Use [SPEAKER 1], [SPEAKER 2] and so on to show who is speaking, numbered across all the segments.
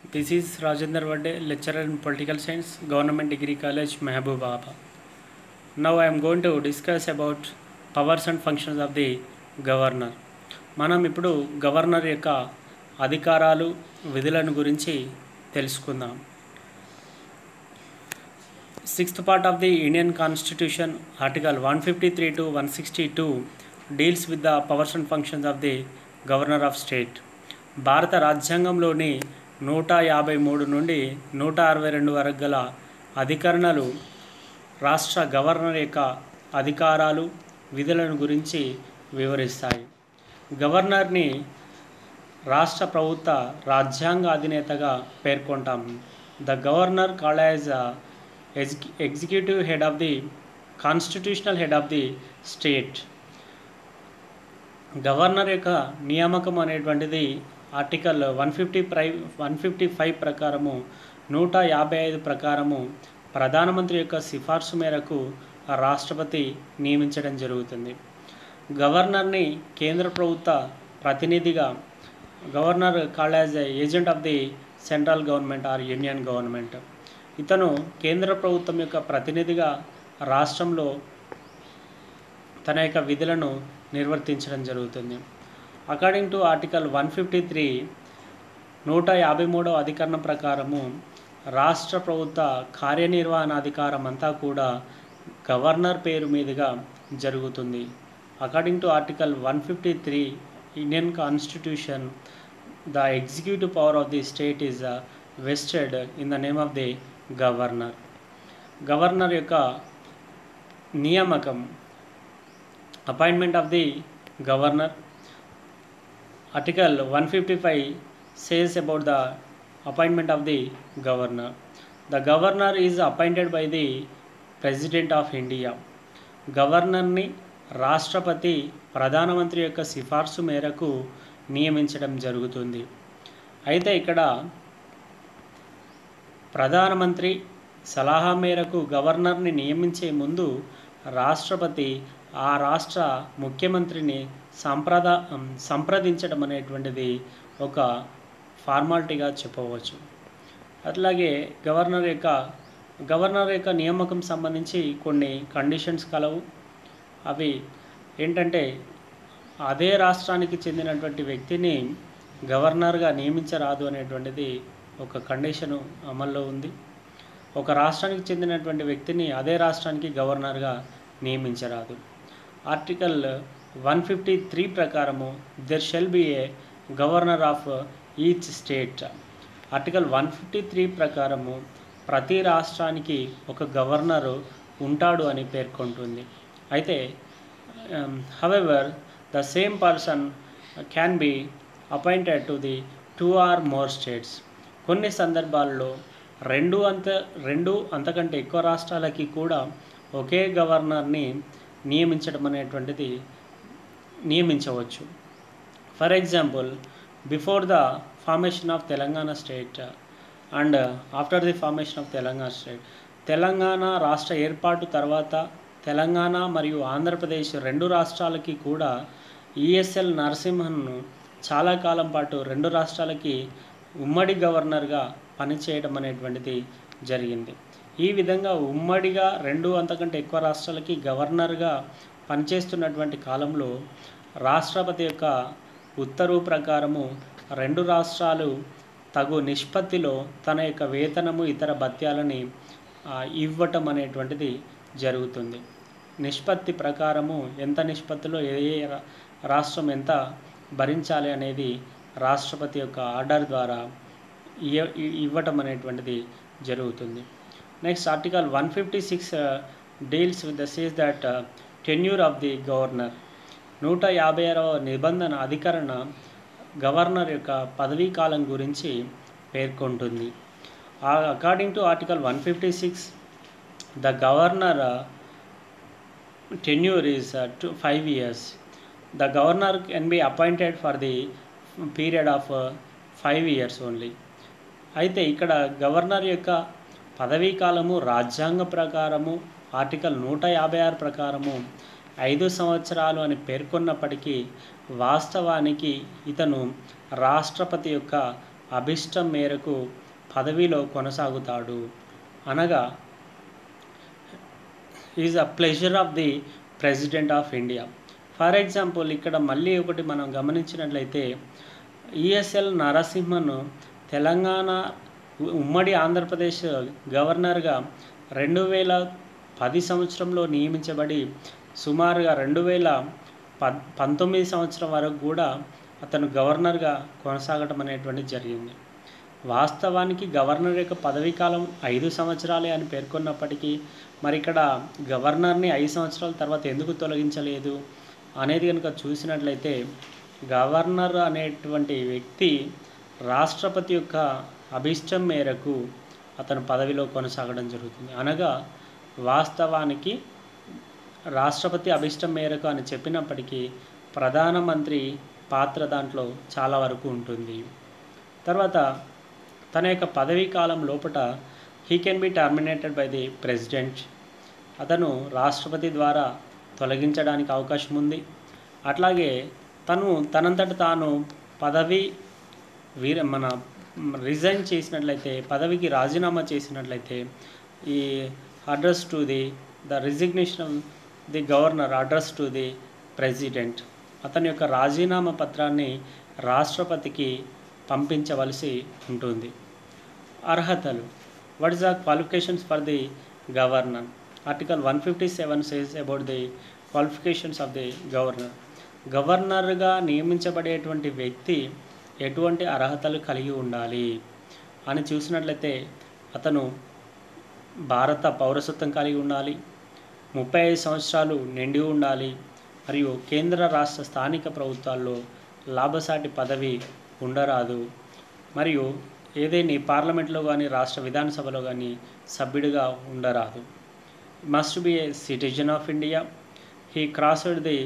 [SPEAKER 1] This is Rajendra Vade, lecturer in political science, Government Degree College, Mehboobabaad. Now I am going to discuss about powers and functions of the governor. మనం ఇప్పుడు governor యొక్క అధికారాలు విధులను గురించి తెలుసుకుందాం sixth part of the Indian constitution article one fifty three to one sixty two deals with the powers and functions of the governor of state భారత రాజ్యాంగంలోని నూట యాభై మూడు నుండి నూట అరవై రెండు వరకు గల అధికరణలు రాష్ట్ర గవర్నర్ యొక్క అధికారాలు విధులను గురించి వివరిస్తాయి గవర్నర్ని రాష్ట్ర ప్రభుత్వ రాజ్యాంగ అధినేతగా పేర్కొంటాం the governor called as executive head of the constitutional head of the state governor యొక్క నియామకం అనేటువంటిది ఆర్టికల్ వన్ ఫిఫ్టీ ప్రై వన్ ఫిఫ్టీ ఫైవ్ ప్రకారము నూట యాభై ఐదు ప్రకారము ప్రధానమంత్రి యొక్క సిఫార్సు మేరకు రాష్ట్రపతి నియమించడం జరుగుతుంది గవర్నర్ని కేంద్ర ప్రభుత్వ ప్రతినిధిగా governor called as agent of the central government or union government ఇతను కేంద్ర ప్రభుత్వం యొక్క ప్రతినిధిగా రాష్ట్రంలో తన యొక్క విధులను నిర్వర్తించడం జరుగుతుంది according to article one fifty three నూట యాభై మూడవ అధికరణం ప్రకారము రాష్ట్ర ప్రభుత్వ కార్యనిర్వహణాధికారం అంతా కూడా గవర్నర్ పేరు మీదుగా జరుగుతుంది according to article one fifty three Indian constitution the executive power of the state is vested in the name of the governor governor యొక్క నియామకం appointment of the governor article one fifty five says about the appointment of the governor the governor is appointed by the president of India గవర్నర్ని రాష్ట్రపతి ప్రధానమంత్రి యొక్క సిఫార్సు మేరకు నియమించడం జరుగుతుంది అయితే ఇక్కడ ప్రధానమంత్రి సలహా మేరకు గవర్నర్ని నియమించే ముందు రాష్ట్రపతి ఆ రాష్ట్ర ముఖ్యమంత్రిని సంప్రద సంప్రదించడం అనేటువంటిది ఒక ఫార్మాలిటీగా చెప్పవచ్చు అట్లాగే గవర్నర్ యొక్క గవర్నర్ యొక్క నియామకం సంబంధించి కొన్ని కండిషన్స్ కలవు అవి ఏంటంటే అదే రాష్ట్రానికి చెందినటువంటి వ్యక్తిని గవర్నర్గా నియమించరాదు అనేటువంటిది ఒక కండిషను అమల్లో ఉంది ఒక రాష్ట్రానికి చెందినటువంటి వ్యక్తిని అదే రాష్ట్రానికి గవర్నర్గా నియమించరాదు ఆర్టికల్ వన్ ఫిఫ్టీ త్రీ ప్రకారము there shall be a governor of each state article one fifty three ప్రకారము ప్రతి రాష్ట్రానికి ఒక గవర్నరు ఉంటాడు అని పేర్కొంటుంది అయితే however the same person can be appointed to the two or more states కొన్ని సందర్భాల్లో రెండు అంత రెండు అంతకంటే ఎక్కువ రాష్ట్రాలకి కూడా ఒకే గవర్నర్ని నియమించడం అనేటువంటిది నియమించవచ్చు for example before the formation of Telangana state and after the formation of Telangana state Telangana రాష్ట్ర ఏర్పాటు తర్వాత తెలంగాణ మరియు ఆంధ్రప్రదేశ్ రెండు రాష్ట్రాలకి కూడా ఈఎస్ఎల్ నరసింహన్ను చాలా కాలం పాటు రెండు రాష్ట్రాలకి ఉమ్మడి గవర్నర్గా పనిచేయడం అనేటువంటిది జరిగింది ఈ విధంగా ఉమ్మడిగా రెండు అంతకంటే ఎక్కువ రాష్ట్రాలకి గవర్నర్గా పనిచేస్తున్నటువంటి కాలంలో రాష్ట్రపతి యొక్క ఉత్తర్వు ప్రకారము రెండు రాష్ట్రాలు తగు నిష్పత్తిలో తన యొక్క వేతనము ఇతర భత్యాలని ఇవ్వటం అనేటువంటిది జరుగుతుంది నిష్పత్తి ప్రకారము ఎంత నిష్పత్తిలో ఏ రాష్ట్రం ఎంత భరించాలి అనేది రాష్ట్రపతి యొక్క ఆర్డర్ ద్వారా ఇవ్వటం అనేటువంటిది జరుగుతుంది next article one fifty six deals with the says that tenure of the governor నూట యాభై ఆరవ నిబంధన అధికరణ గవర్నర్ యొక్క పదవీ కాలం గురించి పేర్కొంటుంది according to article one fifty six the governor tenure is to five years the governor can be appointed for the period of five years only అయితే ఇక్కడ గవర్నర్ యొక్క పదవీ కాలము రాజ్యాంగ ప్రకారము ఆర్టికల్ నూట యాభై ఆరు ప్రకారము ఐదు సంవత్సరాలు అని పేర్కొన్నప్పటికీ వాస్తవానికి ఇతను రాష్ట్రపతి యొక్క అభిష్టం మేరకు పదవిలో కొనసాగుతాడు అనగా is a pleasure of the president of India for example ఇక్కడ మళ్ళీ ఒకటి మనం గమనించినట్లయితే ఈఎస్ఎల్ నరసింహన్ తెలంగాణ ఉమ్మడి ఆంధ్రప్రదేశ్ గవర్నర్గా రెండు వేల పది సంవత్సరంలో నియమించబడి సుమారుగా రెండు వేల పద్ పంతొమ్మిది సంవత్సరం వరకు కూడా అతను గవర్నర్గా కొనసాగటం అనేటువంటిది జరిగింది వాస్తవానికి గవర్నర్ యొక్క పదవీ కాలం ఐదు సంవత్సరాలే అని పేర్కొన్నప్పటికీ మరి ఇక్కడ గవర్నర్ని ఐదు సంవత్సరాల తర్వాత ఎందుకు తొలగించలేదు అనేది కనుక చూసినట్లయితే గవర్నర్ అనేటువంటి వ్యక్తి రాష్ట్రపతి యొక్క అభిష్టం మేరకు అతను పదవిలో కొనసాగడం జరుగుతుంది అనగా వాస్తవానికి రాష్ట్రపతి అభిష్టం మేరకు అని చెప్పినప్పటికీ ప్రధానమంత్రి పాత్ర దాంట్లో చాలా వరకు ఉంటుంది తర్వాత తన యొక్క పదవీ కాలం లోపల he can be terminated by the president అతను రాష్ట్రపతి ద్వారా తొలగించడానికి అవకాశం ఉంది అట్లాగే తను తనంతట తాను పదవి వీర మన రిజైన్ చేసినట్లయితే పదవికి రాజీనామా చేసినట్లయితే ఈ address to the the resignation the governor address to the president అతని యొక్క రాజీనామా పత్రాన్ని రాష్ట్రపతికి పంపించవలసి ఉంటుంది అర్హతలు what is the qualifications for the governor article one fifty seven says about the qualifications of the governor గవర్నర్గా నియమించబడేటువంటి వ్యక్తి ఎటువంటి అర్హతలు కలిగి ఉండాలి అని చూసినట్లయితే అతను భారత పౌరసత్వం కలిగి ఉండాలి ముప్పై ఐదు సంవత్సరాలు నిండి ఉండాలి మరియు కేంద్ర రాష్ట్ర స్థానిక ప్రభుత్వాల్లో లాభసాటి పదవి ఉండరాదు మరియు ఏదైనా పార్లమెంట్లో కానీ రాష్ట్ర విధానసభలో కానీ సభ్యుడిగా ఉండరాదు must be a citizen of India he crossed the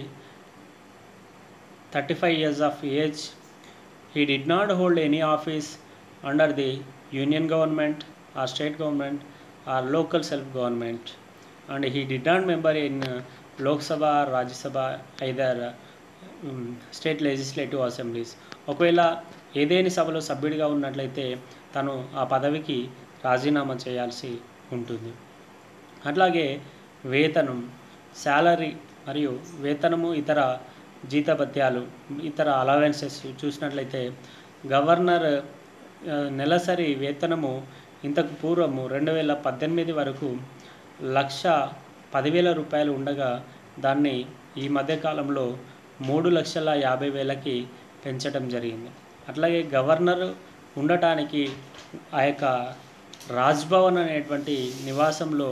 [SPEAKER 1] thirty five years of age he did not hold any office under the union government or state government or local self government and he did not member in Lok Sabha Rajya Sabha either state legislative assemblies ఒకవేళ ఏదేని సభలో సభ్యుడిగా ఉన్నట్లయితే తను ఆ పదవికి రాజీనామా చేయాల్సి ఉంటుంది అట్లాగే వేతనం శాలరీ మరియు వేతనము ఇతర జీతభత్యాలు ఇతర అలవెన్సెస్ చూసినట్లయితే గవర్నర్ ఆ, నెలసరి వేతనము ఇంతకు పూర్వము రెండు వేల పద్దెనిమిది వరకు లక్ష పదివేల రూపాయలు ఉండగా దాన్ని ఈ మధ్యకాలంలో మూడు లక్షల యాభై వేలకి పెంచడం జరిగింది అట్లాగే గవర్నర్ ఉండటానికి ఆ యొక్క రాజ్భవన్ అనేటువంటి నివాసంలో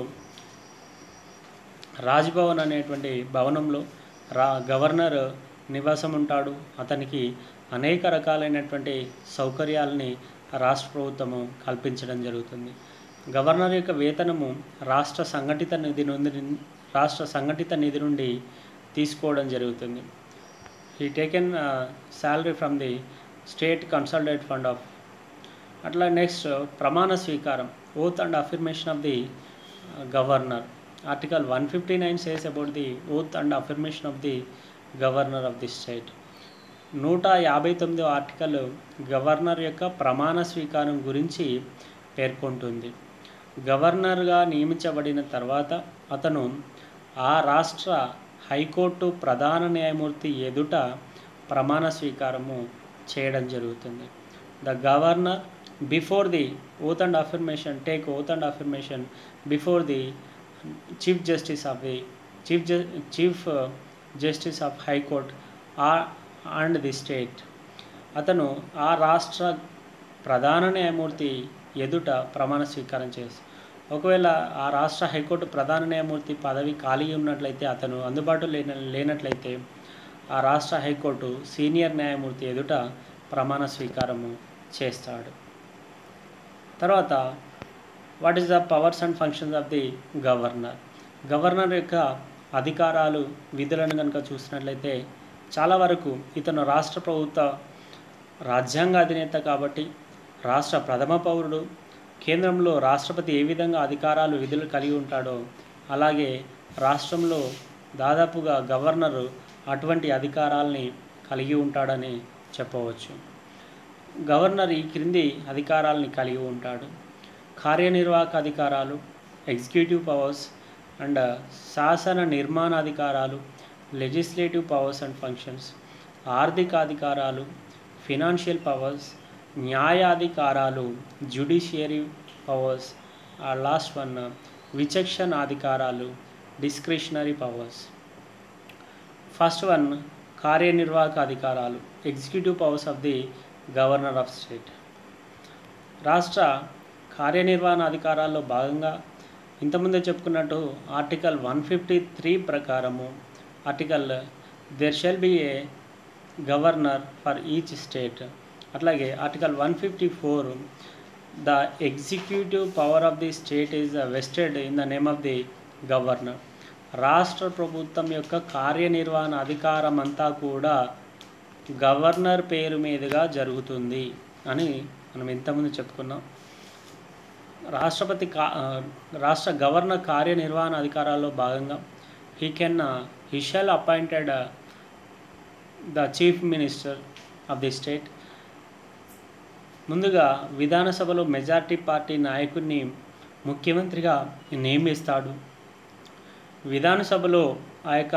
[SPEAKER 1] రాజ్భవన్ అనేటువంటి భవనంలో రా గవర్నర్ నివాసం ఉంటాడు అతనికి అనేక రకాలైనటువంటి సౌకర్యాలని రాష్ట్ర ప్రభుత్వము కల్పించడం జరుగుతుంది గవర్నర్ యొక్క వేతనము రాష్ట్ర సంఘటిత నిధి నుండి రాష్ట్ర సంఘటిత నిధి నుండి తీసుకోవడం జరుగుతుంది he taken salary from the state consolidated fund of అట్లా నెక్స్ట్ ప్రమాణ స్వీకారం oath and affirmation of the governor article one fifty nine says about the oath and affirmation of the governor of the state నూట యాభై తొమ్మిదో article governor యొక్క ప్రమాణ స్వీకారం గురించి పేర్కొంటుంది గవర్నర్గా నియమించబడిన తర్వాత అతను ఆ రాష్ట్ర హైకోర్టు ప్రధాన న్యాయమూర్తి ఎదుట ప్రమాణ స్వీకారము చేయడం జరుగుతుంది the governor before the oath and affirmation take oath and affirmation before the chief justice of the chief chief justice of high court and the state అతను ఆ రాష్ట్ర ప్రధాన న్యాయమూర్తి ఎదుట ప్రమాణ స్వీకారం చేసి ఒకవేళ ఆ రాష్ట్ర హైకోర్టు ప్రధాన న్యాయమూర్తి పదవి ఖాళీ ఉన్నట్లయితే అతను అందుబాటులో లేన లేనట్లయితే ఆ రాష్ట్ర హైకోర్టు సీనియర్ న్యాయమూర్తి ఎదుట ప్రమాణ స్వీకారము చేస్తాడు తర్వాత what is the powers and functions of the governor governor యొక్క అధికారాలు విధులను కనుక చూసినట్లయితే చాలా వరకు ఇతను రాష్ట్ర ప్రభుత్వ రాజ్యాంగ అధినేత కాబట్టి రాష్ట్ర ప్రథమ పౌరుడు కేంద్రంలో రాష్ట్రపతి ఏ విధంగా అధికారాలు విధులు కలిగి ఉంటాడో అలాగే రాష్ట్రంలో దాదాపుగా గవర్నరు అటువంటి అధికారాల్ని కలిగి ఉంటాడని చెప్పవచ్చు గవర్నర్ ఈ క్రింది అధికారాలని కలిగి ఉంటాడు కార్యనిర్వాహక అధికారాలు ఎగ్జిక్యూటివ్ పవర్స్ అండ్ శాసన నిర్మాణ అధికారాలు లెజిస్లేటివ్ పవర్స్ అండ్ ఫంక్షన్స్ ఆర్థిక అధికారాలు ఫినాన్షియల్ పవర్స్ న్యాయాధికారాలు జ్యుడిషియరీ పవర్స్ లాస్ట్ వన్ విచక్షణ అధికారాలు డిస్క్రిషనరీ పవర్స్ ఫస్ట్ వన్ కార్యనిర్వాహక అధికారాలు executive powers of the governor of state రాష్ట్ర కార్యనిర్వహణ అధికారాల్లో భాగంగా ఇంతకుముందే చెప్పుకున్నట్టు ఆర్టికల్ వన్ ఫిఫ్టీ త్రీ ప్రకారము article there shall be a governor for each state అట్లాగే article one fifty four the executive power of the state is vested in the name of the governor రాష్ట్ర ప్రభుత్వం యొక్క కార్యనిర్వహణ అధికారం అంతా కూడా governor పేరు మీదుగా జరుగుతుంది అని మనం ఇంతకుముందు చెప్పుకున్నాం రాష్ట్రపతి కా రాష్ట్ర గవర్నర్ కార్యనిర్వహణ అధికారాల్లో భాగంగా he can he shall appointed the chief minister of the state ముందుగా విధానసభలో మెజార్టీ పార్టీ నాయకుడిని ముఖ్యమంత్రిగా నియమిస్తాడు విధానసభలో ఆ యొక్క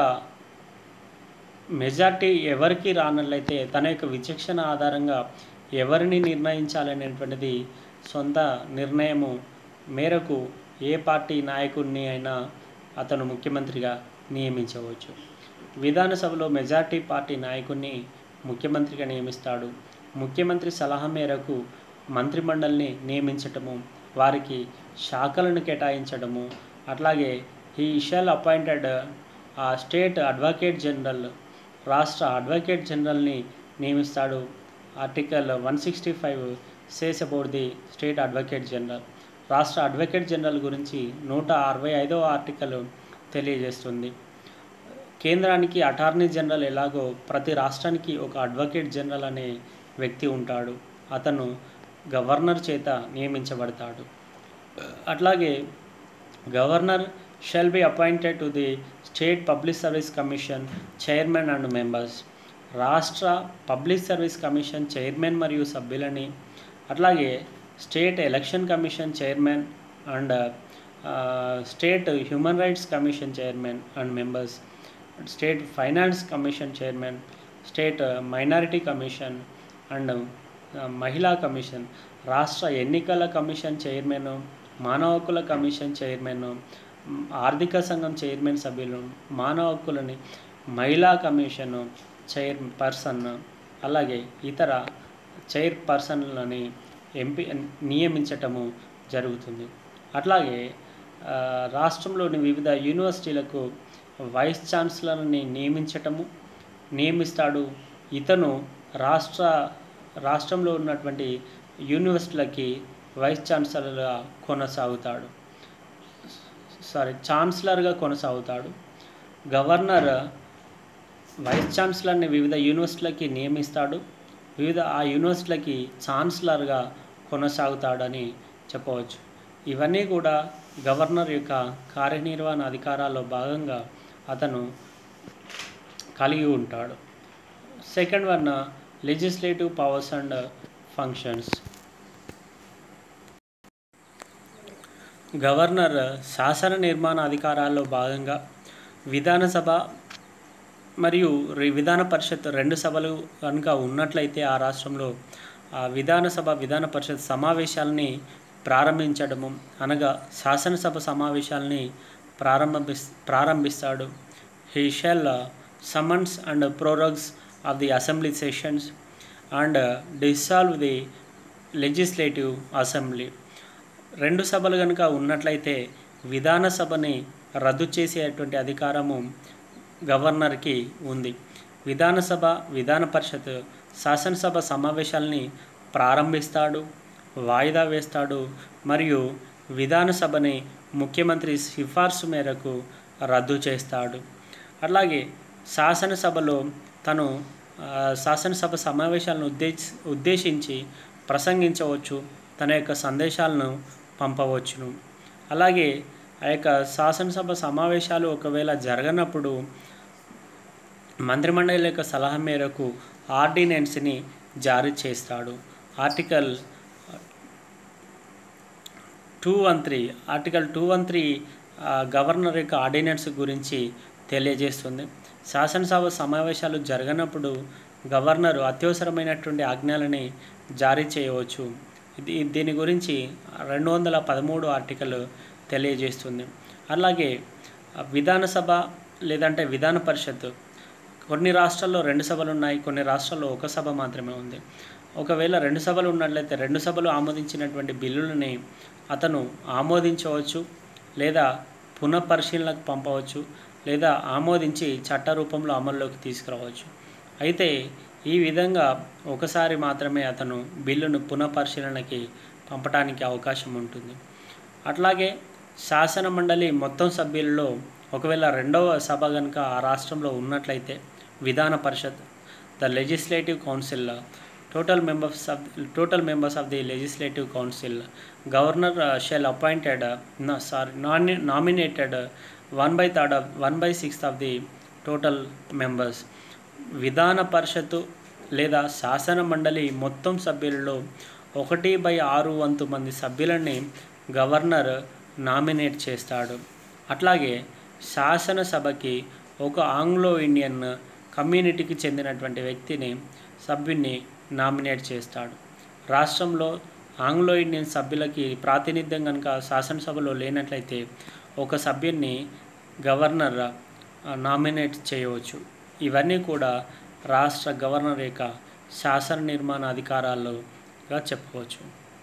[SPEAKER 1] మెజార్టీ ఎవరికి రానట్లయితే తన యొక్క విచక్షణ ఆధారంగా ఎవరిని నిర్ణయించాలనేటువంటిది సొంత నిర్ణయము మేరకు ఏ పార్టీ నాయకుడిని అయినా అతను ముఖ్యమంత్రిగా నియమించవచ్చు విధానసభలో మెజార్టీ పార్టీ నాయకుడిని ముఖ్యమంత్రిగా నియమిస్తాడు ముఖ్యమంత్రి సలహా మేరకు మంత్రిమండలిని నియమించటము వారికి శాఖలను కేటాయించడము అట్లాగే he shall appointed a state advocate general రాష్ట్ర అడ్వకేట్ జనరల్ని నియమిస్తాడు article one sixty five says about the state advocate general రాష్ట్ర అడ్వకేట్ జనరల్ గురించి నూట అరవై ఐదవ ఆర్టికల్ తెలియజేస్తుంది కేంద్రానికి అటార్నీ జనరల్ ఎలాగో ప్రతి రాష్ట్రానికి ఒక అడ్వకేట్ జనరల్ అనే వ్యక్తి ఉంటాడు అతను గవర్నర్ చేత నియమించబడతాడు అట్లాగే governor shall be appointed to the state public service commission chairman and members రాష్ట్ర పబ్లిక్ సర్వీస్ కమిషన్ చైర్మన్ మరియు సభ్యులని అట్లాగే state election commission chairman and state human rights commission chairman and members state finance commission chairman state minority commission and మహిళా commission రాష్ట్ర ఎన్నికల commission chairman మానవ హక్కుల commission chairman ఆర్థిక సంఘం చైర్మన్ సభ్యులు మానవ హక్కులని మహిళా కమిషన్ చైర్ పర్సన్ అలాగే ఇతర చైర్ పర్సన్లని ఎంపీ నియమించటము జరుగుతుంది అట్లాగే ఆ, రాష్ట్రంలోని వివిధ యూనివర్సిటీలకు వైస్ ఛాన్సలర్ని నియమించటము నియమిస్తాడు ఇతను రాష్ట్ర రాష్ట్రంలో ఉన్నటువంటి యూనివర్సిటీలకి వైస్ ఛాన్సలర్గా కొనసాగుతాడు సారీ ఛాన్సలర్గా కొనసాగుతాడు గవర్నర్ వైస్ ఛాన్సలర్ని వివిధ యూనివర్సిటీలకి నియమిస్తాడు వివిధ ఆ యూనివర్సిటీలకి ఛాన్సలర్గా కొనసాగుతాడని చెప్పవచ్చు ఇవన్నీ కూడా గవర్నర్ యొక్క కార్యనిర్వహణ అధికారాల్లో భాగంగా అతను కలిగి ఉంటాడు second one legislative powers and functions governor శాసన నిర్మాణ అధికారాల్లో భాగంగా విధానసభ మరియు రి- విధాన పరిషత్ రెండు సభలు కనుక ఉన్నట్లయితే ఆ రాష్ట్రంలో ఆ విధానసభ విధాన పరిషత్ సమావేశాలని ప్రారంభించడము అనగా శాసనసభ సమావేశాలని ప్రారంభిస్ ప్రారంభిస్తాడు he shall summons and prorogues of the assembly sessions and dissolve the legislative assembly రెండు సభలు కనుక ఉన్నట్లయితే విధాన సభని రద్దు చేసేటువంటి అధికారము గవర్నర్కి ఉంది విధానసభ విధాన పరిషత్ శాసనసభ సమావేశాల్ని ప్రారంభిస్తాడు వాయిదా వేస్తాడు మరియు విధానసభని ముఖ్యమంత్రి సిఫార్సు మేరకు రద్దు చేస్తాడు అట్లాగే శాసనసభలో తను ఆ, శాసనసభ సమావేశాలను ఉద్దేశి ఉద్దేశించి ప్రసంగించవచ్చు తన యొక్క సందేశాలను పంపవచ్చును అలాగే ఆ యొక్క శాసనసభ సమావేశాలు ఒకవేళ జరగనప్పుడు మంత్రిమండలి యొక్క సలహా మేరకు ఆర్డినెన్స్ని జారీ చేస్తాడు article two one three article two one three governor యొక్క ఆర్డినెన్స్ గురించి తెలియజేస్తుంది శాసనసభ సమావేశాలు జరగనప్పుడు గవర్నరు అత్యవసరమైనటువంటి ఆజ్ఞలని జారీ చేయవచ్చు ఇది దీని గురించి రెండు వందల పదమూడు ఆర్టికల్ తెలియజేస్తుంది అలాగే ఆ, విధానసభ లేదంటే విధాన పరిషత్ కొన్ని రాష్ట్రాల్లో రెండు సభలు ఉన్నాయి కొన్ని రాష్ట్రాల్లో ఒక సభ మాత్రమే ఉంది ఒకవేళ రెండు సభలు ఉన్నట్లయితే రెండు సభలు ఆమోదించినటువంటి బిల్లులని అతను ఆమోదించవచ్చు లేదా పునఃపరిశీలనకు పంపవచ్చు లేదా ఆమోదించి చట్ట రూపంలో అమల్లోకి తీసుకురావచ్చు అయితే ఈ విధంగా ఒకసారి మాత్రమే అతను బిల్లును పునఃపరిశీలనకి పంపడానికి అవకాశం ఉంటుంది అట్లాగే శాసన మండలి మొత్తం సభ్యులలో ఒకవేళ రెండవ సభ కనుక ఆ రాష్ట్రంలో ఉన్నట్లయితే విధాన పరిషత్ the legislative council total members of total members of the legislative council governor shall appointed sorry non nominated one by third of one by sixth of the total members విధాన పరిషత్తు లేదా శాసన మండలి మొత్తం సభ్యులలో ఒకటి బై ఆరు వంతు మంది సభ్యులని గవర్నర్ నామినేట్ చేస్తాడు అట్లాగే శాసనసభకి ఒక ఆంగ్లో ఇండియన్ కమ్యూనిటీకి చెందినటువంటి వ్యక్తిని సభ్యుని నామినేట్ చేస్తాడు రాష్ట్రంలో ఆంగ్లో ఇండియన్ సభ్యులకి ప్రాతినిధ్యం కనుక శాసనసభలో లేనట్లయితే ఒక సభ్యున్ని గవర్నర్ ఆ, నామినేట్ చేయవచ్చు ఇవన్నీ కూడా రాష్ట్ర గవర్నర్ యొక్క శాసన నిర్మాణ అధికారాలుగా చెప్పుకోవచ్చు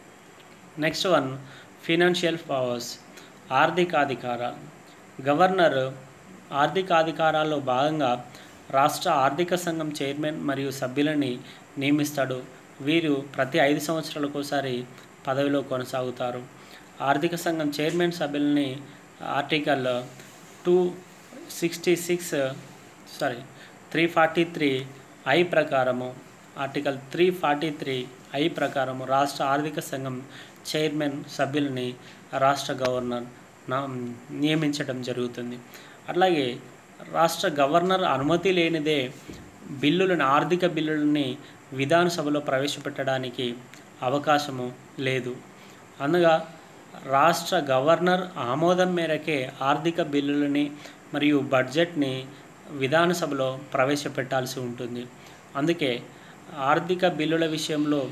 [SPEAKER 1] నెక్స్ట్ వన్ ఫినాన్షియల్ పవర్స్ ఆర్థిక అధికారాలు గవర్నర్ ఆర్థిక అధికారాల్లో భాగంగా రాష్ట్ర ఆర్థిక సంఘం చైర్మన్ మరియు సభ్యులని నియమిస్తాడు వీరు ప్రతి ఐదు సంవత్సరాలకు ఒకసారి పదవిలో కొనసాగుతారు ఆర్థిక సంఘం చైర్మన్ సభ్యులని article two sixty six sorry three forty three I ప్రకారము article three forty three I ప్రకారము రాష్ట్ర ఆర్థిక సంఘం చైర్మన్ సభ్యులని రాష్ట్ర గవర్నర్ నా నియమించడం జరుగుతుంది అట్లాగే రాష్ట్ర గవర్నర్ అనుమతి లేనిదే బిల్లులను ఆర్థిక బిల్లులని విధానసభలో ప్రవేశపెట్టడానికి అవకాశము లేదు అనగా రాష్ట్ర గవర్నర్ ఆమోదం మేరకే ఆర్థిక బిల్లులని మరియు బడ్జెట్ని విధానసభలో ప్రవేశపెట్టాల్సి ఉంటుంది అందుకే ఆర్థిక బిల్లుల విషయంలో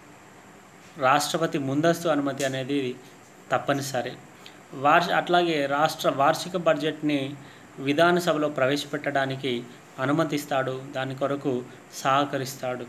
[SPEAKER 1] రాష్ట్రపతి ముందస్తు అనుమతి అనేది తప్పనిసరి వార్ష అట్లాగే రాష్ట్ర వార్షిక బడ్జెట్ని విధానసభలో ప్రవేశపెట్టడానికి అనుమతిస్తాడు దాని కొరకు సహకరిస్తాడు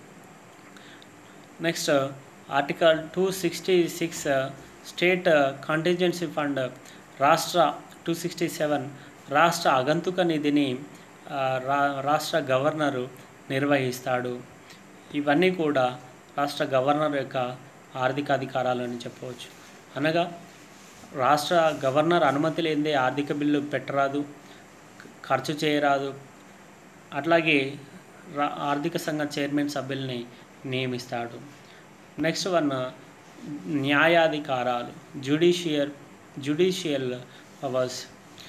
[SPEAKER 1] next article two sixty six state contingency fund రాష్ట్ర టూ సిక్స్టీ సెవెన్ రాష్ట్ర అగంతుక నిధిని ఆ, రా రాష్ట్ర గవర్నరు నిర్వహిస్తాడు ఇవన్నీ కూడా రాష్ట్ర గవర్నర్ యొక్క ఆర్థిక అధికారాలు అని చెప్పవచ్చు అనగా రాష్ట్ర గవర్నర్ అనుమతి లేనిదే ఆర్థిక బిల్లు పెట్టరాదు ఖర్చు చేయరాదు అట్లాగే రా ఆర్థిక సంఘ చైర్మన్ సభ్యుల్ని నియమిస్తాడు నెక్స్ట్ వన్ న్యాయాధికారాలు జ్యుడిషియల్ జ్యుడిషియల్ పవర్స్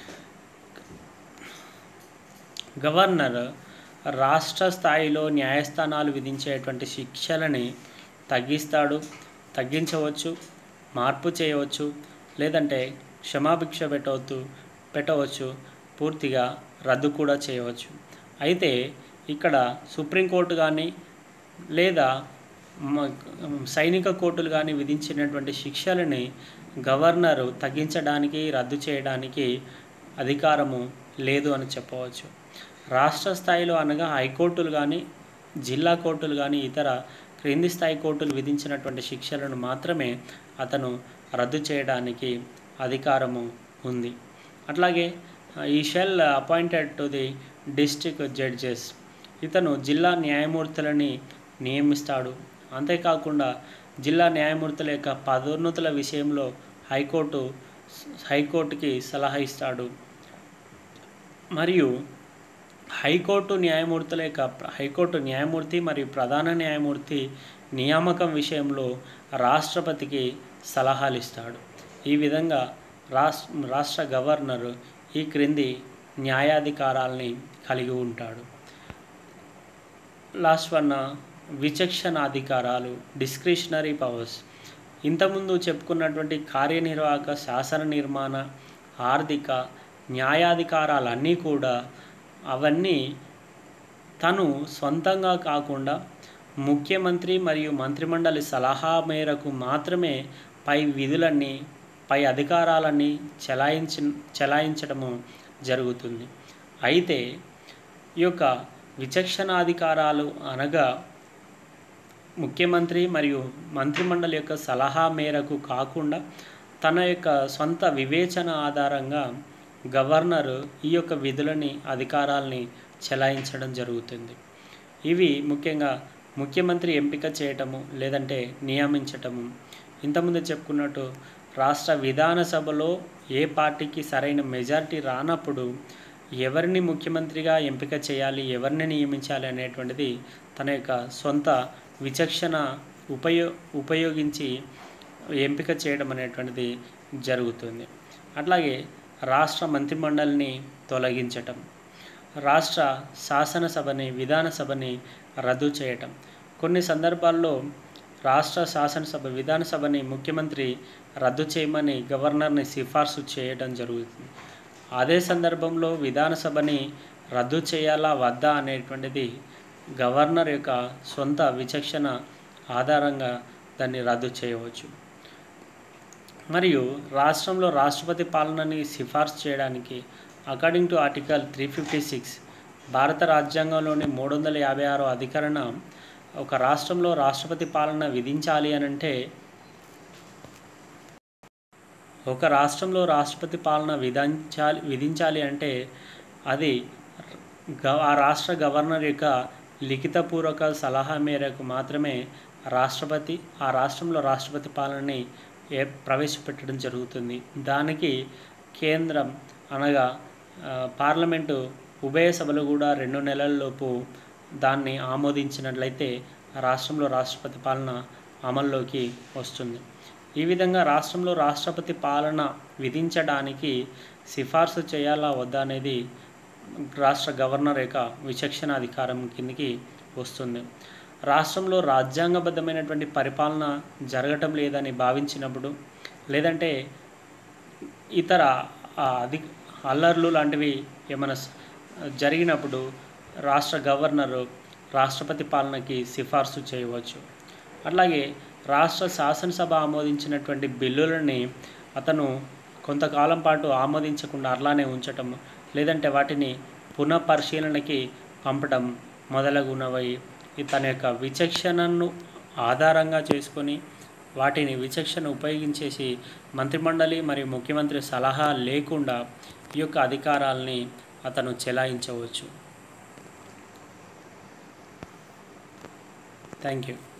[SPEAKER 1] గవర్నర్ రాష్ట్ర స్థాయిలో న్యాయస్థానాలు విధించేటువంటి శిక్షలని తగ్గిస్తాడు తగ్గించవచ్చు మార్పు చేయవచ్చు లేదంటే క్షమాభిక్ష పెట్టవచ్చు పెట్టవచ్చు పూర్తిగా రద్దు కూడా చేయవచ్చు అయితే ఇక్కడ సుప్రీంకోర్టు కానీ లేదా మ- సైనిక కోర్టులు కానీ విధించినటువంటి శిక్షలని గవర్నరు తగ్గించడానికి రద్దు చేయడానికి అధికారము లేదు అని చెప్పవచ్చు రాష్ట్ర స్థాయిలో అనగా హైకోర్టులు కానీ జిల్లా కోర్టులు కానీ ఇతర క్రింది స్థాయి కోర్టులు విధించినటువంటి శిక్షలను మాత్రమే అతను రద్దు చేయడానికి అధికారము ఉంది అట్లాగే he shall appointed to the district judges ఇతను జిల్లా న్యాయమూర్తులని నియమిస్తాడు అంతేకాకుండా జిల్లా న్యాయమూర్తుల యొక్క పదోన్నతుల విషయంలో హైకోర్టు హైకోర్టుకి సలహా ఇస్తాడు మరియు హైకోర్టు న్యాయమూర్తుల యొక్క హైకోర్టు న్యాయమూర్తి మరియు ప్రధాన న్యాయమూర్తి నియామకం విషయంలో రాష్ట్రపతికి సలహాలు ఇస్తాడు ఈ విధంగా రాష్ట్ర రాష్ట్ర గవర్నరు ఈ క్రింది న్యాయాధికారాల్ని కలిగి ఉంటాడు లాస్ట్ వన్ విచక్షణాధికారాలు డిస్క్రిషనరీ పవర్స్ ఇంతకుముందు చెప్పుకున్నటువంటి కార్యనిర్వాహక శాసన నిర్మాణ ఆర్థిక న్యాయాధికారాలన్నీ కూడా అవన్నీ తను సొంతంగా కాకుండా ముఖ్యమంత్రి మరియు మంత్రిమండలి సలహా మేరకు మాత్రమే పై విధులన్నీ పై అధికారాలన్నీ చెలాయించి చెలాయించడము జరుగుతుంది అయితే ఈ యొక్క విచక్షణాధికారాలు అనగా ముఖ్యమంత్రి మరియు మంత్రిమండలి యొక్క సలహా మేరకు కాకుండా తన యొక్క సొంత వివేచన ఆధారంగా గవర్నర్ ఈ యొక్క విధులని అధికారాలని చెలాయించడం జరుగుతుంది ఇవి ముఖ్యంగా ముఖ్యమంత్రి ఎంపిక చేయటము లేదంటే నియమించటము ఇంతకుముందు చెప్పుకున్నట్టు రాష్ట్ర విధాన సభలో ఏ పార్టీకి సరైన మెజారిటీ రానప్పుడు ఎవరిని ముఖ్యమంత్రిగా ఎంపిక చేయాలి ఎవరిని నియమించాలి అనేటువంటిది తన యొక్క సొంత విచక్షణ ఉపయో ఉపయోగించి ఎంపిక చేయడం అనేటువంటిది జరుగుతుంది అట్లాగే రాష్ట్ర మంత్రిమండలిని తొలగించటం రాష్ట్ర శాసనసభని విధానసభని రద్దు చేయటం కొన్ని సందర్భాల్లో రాష్ట్ర శాసనసభ విధానసభని ముఖ్యమంత్రి రద్దు చేయమని గవర్నర్ని సిఫార్సు చేయడం జరుగుతుంది అదే సందర్భంలో విధానసభని రద్దు చేయాలా వద్దా అనేటువంటిది గవర్నర్ యొక్క సొంత విచక్షణ ఆధారంగా దాన్ని రద్దు చేయవచ్చు మరియు రాష్ట్రంలో రాష్ట్రపతి పాలనని సిఫార్సు చేయడానికి according to article three fifty six భారత రాజ్యాంగంలోని మూడు వందల యాభై ఆరో అధికరణ ఒక రాష్ట్రంలో రాష్ట్రపతి పాలన విధించాలి అని అంటే ఒక రాష్ట్రంలో రాష్ట్రపతి పాలన విధించాలి విధించాలి అంటే అది గ ఆ రాష్ట్ర గవర్నర్ యొక్క లిఖితపూర్వక సలహా మేరకు మాత్రమే రాష్ట్రపతి ఆ రాష్ట్రంలో రాష్ట్రపతి పాలనని ఏ ప్రవేశపెట్టడం జరుగుతుంది దానికి కేంద్రం అనగా ఆ, పార్లమెంటు ఉభయ సభలు కూడా రెండు నెలల్లోపు దాన్ని ఆమోదించినట్లయితే రాష్ట్రంలో రాష్ట్రపతి పాలన అమల్లోకి వస్తుంది ఈ విధంగా రాష్ట్రంలో రాష్ట్రపతి పాలన విధించడానికి సిఫార్సు చేయాలా వద్దా అనేది రాష్ట్ర గవర్నర్ యొక్క విచక్షణ అధికారం కిందికి వస్తుంది రాష్ట్రంలో రాజ్యాంగబద్ధమైనటువంటి పరిపాలన జరగటం లేదని భావించినప్పుడు లేదంటే ఇతర ఆ, అధి అల్లర్లు లాంటివి ఏమైనా స- జరిగినప్పుడు రాష్ట్ర గవర్నరు రాష్ట్రపతి పాలనకి సిఫార్సు చేయవచ్చు అట్లాగే రాష్ట్ర శాసనసభ ఆమోదించినటువంటి బిల్లులని అతను కొంతకాలం పాటు ఆమోదించకుండా అట్లానే ఉంచటం లేదంటే వాటిని పునఃపరిశీలనకి పంపడం మొదలగునవై ఈ తన యొక్క విచక్షణను ఆధారంగా చేసుకొని వాటిని విచక్షణ ఉపయోగించేసి మంత్రిమండలి మరియు ముఖ్యమంత్రి సలహా లేకుండా ఈ యొక్క అధికారాలని అతను చెలాయించవచ్చు థ్యాంక్ యూ